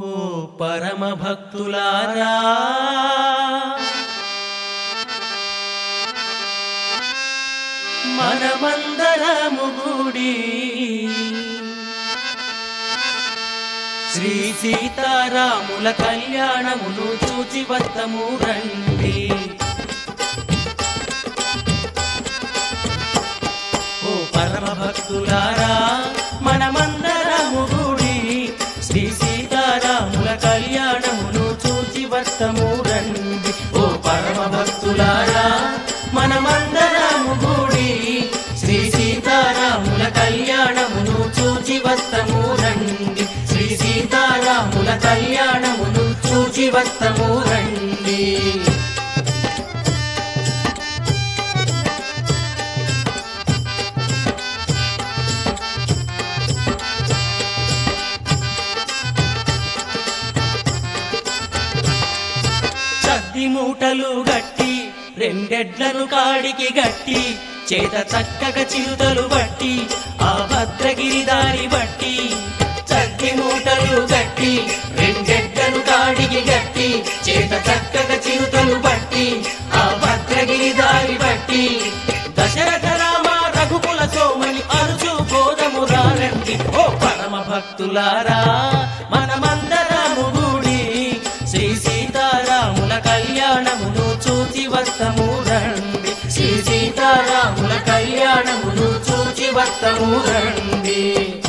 ఓ పరమ భక్తులారా మనమందరము గుడి శ్రీ సీతారాముల కళ్యాణమును చూచి వత్తము రండి ఓ పరమ భక్తులారా మనమందరము గుడి శ్రీ సీతారాముల కళ్యాణమును చూచి వత్తము రండి ఓ పరమ భక్తులారా మనమందరము గుడి శ్రీ సీతారాముల కళ్యాణమును చూచి వత్తము రండి శ్రీ సీతారాముల కళ్యాణమును చూచి వత్తము రండి సద్ది మూటలు గట్టి రెండెడ్లను కాడికి గట్టి చేత చక్కగా చిరుతలు బట్టి ఆ భద్రగిరి దారి బట్టి సద్ది మూటలు గట్టి రెండెడ్లను కాడికి గట్టి చేత చక్కగా చిరుతలు బట్టి ఆ భద్రగిరి దారి బట్టి దశరథ రామ రఘుకుల సోమని అరుచు గోదము రండి ఓ పరమ భక్తులారా మనమందరము గుడి శ్రీ సీతారాముల కళ్యాణమును చూచి వత్తము రండి శ్రీ సీతారాముల కళ్యాణమును చూచి వత్తము రండి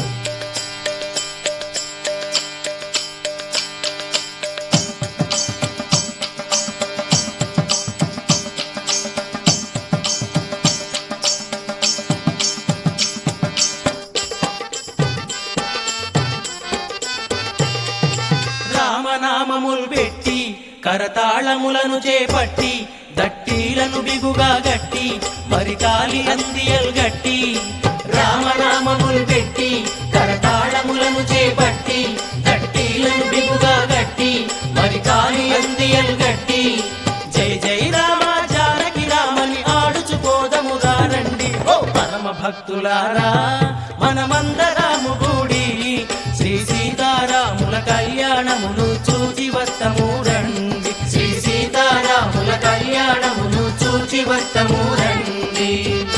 రామనామములు పెట్టి కరతాళములను చేపట్టి దట్టీలను బిగుగా గట్టి మరి కాలి అందియలు గట్టి రామనామములు పెట్టి కరతాళములను చేపట్టి దట్టీలను బిగుగా గట్టి మరి కాలి అందియలు గట్టి జై జై రామ జానకి రామని ఆడుచుకోదము రండి ఓ పరమ భక్తులారా మనమందరము కూడి శ్రీ సీతారాముల కళ్యాణమును చూచి వత్తము రండి శ్రీ సీతారాముల కళ్యాణమును చూచి వత్తము రండి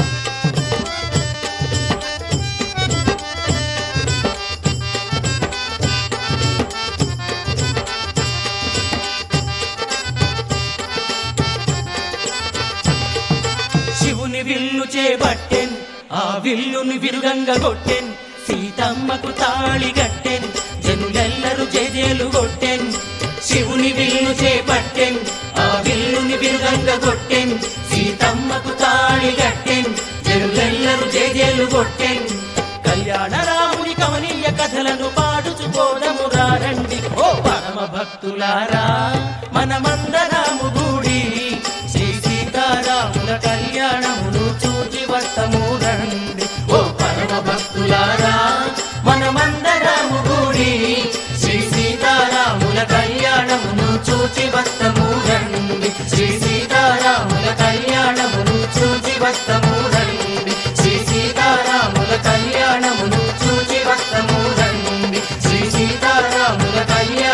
శివుని విల్లు చేపట్టెన్ ఆ విల్లుని విరుగంగ కొట్టెన్ సీతమ్మకు తాళి గట్టెన్ జనులెల్లరూ జేజేలు కొట్టెన్ శివుని విల్లు చేపట్టెన్ ఆ విల్లుని విరుగంగ కొట్టెన్ సీతమ్మకు తాళి గట్టెన్ జనులెల్లరూ జేజేలు కొట్టెన్ కళ్యాణ రాముని కమనీయ కథలను పాడుచుకోదము రండి ఓ పరమ భక్తులారా మనమందరము గూడి శ్రీ సీతారాముల కళ్యాణమును చూచి వస్తము రండి ఓ పరమ భక్తులారా మనమందరము గూడి శ్రీ సీతారాముల కళ్యాణమును చూచి వస్తము రండి శ్రీ సీతారాముల కళ్యాణమును చూచి వస్తము రండి శ్రీ సీతారాముల కళ్యాణమును చూచి వస్తము రండి శ్రీ సీతారాముల కళ్యాణ